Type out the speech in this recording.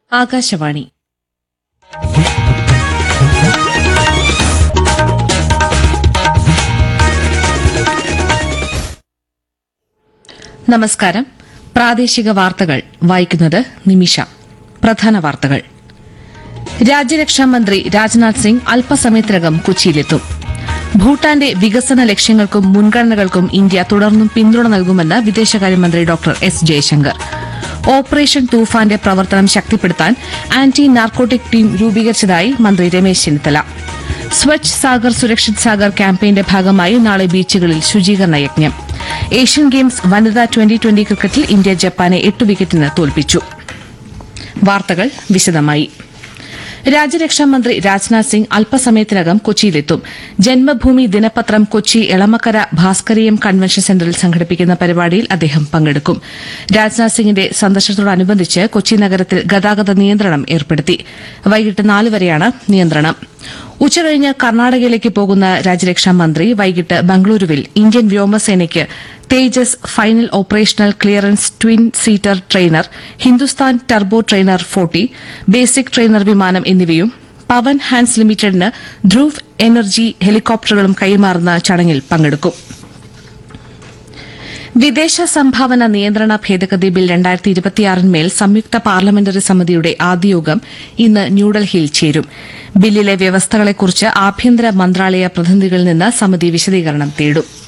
ആകാശവാണി നമസ്കാരം പ്രാദേശിക വാർത്തകൾ വായിക്കുന്നത് നിമിഷ പ്രധാന വാർത്തകൾ രാജ്യരക്ഷാ മന്ത്രി രാജ്നാഥ് സിംഗ് അല്പസമയത്തിനകം കൊച്ചിയിലെത്തും ഭൂട്ടാന്റെ വികസന ലക്ഷ്യങ്ങൾക്കും മുൻഗണനകൾക്കും ഇന്ത്യ തുടർന്നും പിന്തുണ നൽകുമെന്ന് വിദേശകാര്യമന്ത്രി ഡോക്ടർ എസ് ജയശങ്കർ ഓപ്പറേഷൻ തൂഫാന്റെ പ്രവർത്തനം ശക്തിപ്പെടുത്താൻ ആന്റി നാർക്കോട്ടിക് ടീം രൂപീകരിച്ചതായി മന്ത്രി രമേശ് ചെന്നിത്തല സ്വച്ഛ് സാഗർ സുരക്ഷിത് സാഗർ ക്യാമ്പയിന്റെ ഭാഗമായി നാളെ ബീച്ചുകളിൽ ശുചീകരണ യജ്ഞം ഏഷ്യൻ ഗെയിംസ് വനിതാ ട്വന്റി ട്വന്റി ക്രിക്കറ്റിൽ ഇന്ത്യ ജപ്പാനെ എട്ട് വിക്കറ്റിന് തോൽപ്പിച്ചു വാർത്തകൾ വിശദമായി രാജ്യരക്ഷാ മന്ത്രി രാജ്നാഥ് സിംഗ് അല്പസമയത്തിനകം കൊച്ചിയിലെത്തും ജന്മഭൂമി ദിനപത്രം കൊച്ചി എളമക്കര ഭാസ്കരീയം കൺവെൻഷൻ സെന്ററിൽ സംഘടിപ്പിക്കുന്ന പരിപാടിയിൽ അദ്ദേഹം പങ്കെടുക്കും രാജ്നാഥ് സിംഗിന്റെ സന്ദർശനത്തോടനുബന്ധിച്ച് കൊച്ചി നഗരത്തിൽ ഗതാഗത നിയന്ത്രണം ഏർപ്പെടുത്തി വൈകിട്ട് നാല് വരെയാണ് നിയന്ത്രണം ഉച്ചകഴിഞ്ഞ് കർണാടകയിലേക്ക് പോകുന്ന രാജ്യരക്ഷാ മന്ത്രി വൈകിട്ട് ബംഗളൂരുവിൽ ഇന്ത്യൻ വ്യോമസേനയ്ക്ക് Tejas final operational clearance twin seater trainer Hindustan turbo trainer forty basic trainer വിമാനം എന്നിവയും പവൻ ഹാൻഡ്സ് ലിമിറ്റഡിന് ധ്രുവ് എനർജി ഹെലികോപ്റ്ററുകളും കൈമാറുന്ന ചടങ്ങിൽ പങ്കെടുക്കും വിദേശ സംഭാവന നിയന്ത്രണ ഭേദഗതി ബിൽ രണ്ടായിരത്തി ഇരുപത്തിയാറിന്മേൽ സംയുക്ത പാർലമെന്ററി സമിതിയുടെ ആദ്യ യോഗം ഇന്ന് ന്യൂഡൽഹിയിൽ ചേരും ബില്ലിലെ വ്യവസ്ഥകളെക്കുറിച്ച് ആഭ്യന്തര മന്ത്രാലയ പ്രതിനിധികളിൽ നിന്ന് സമിതി വിശദീകരണം തേടും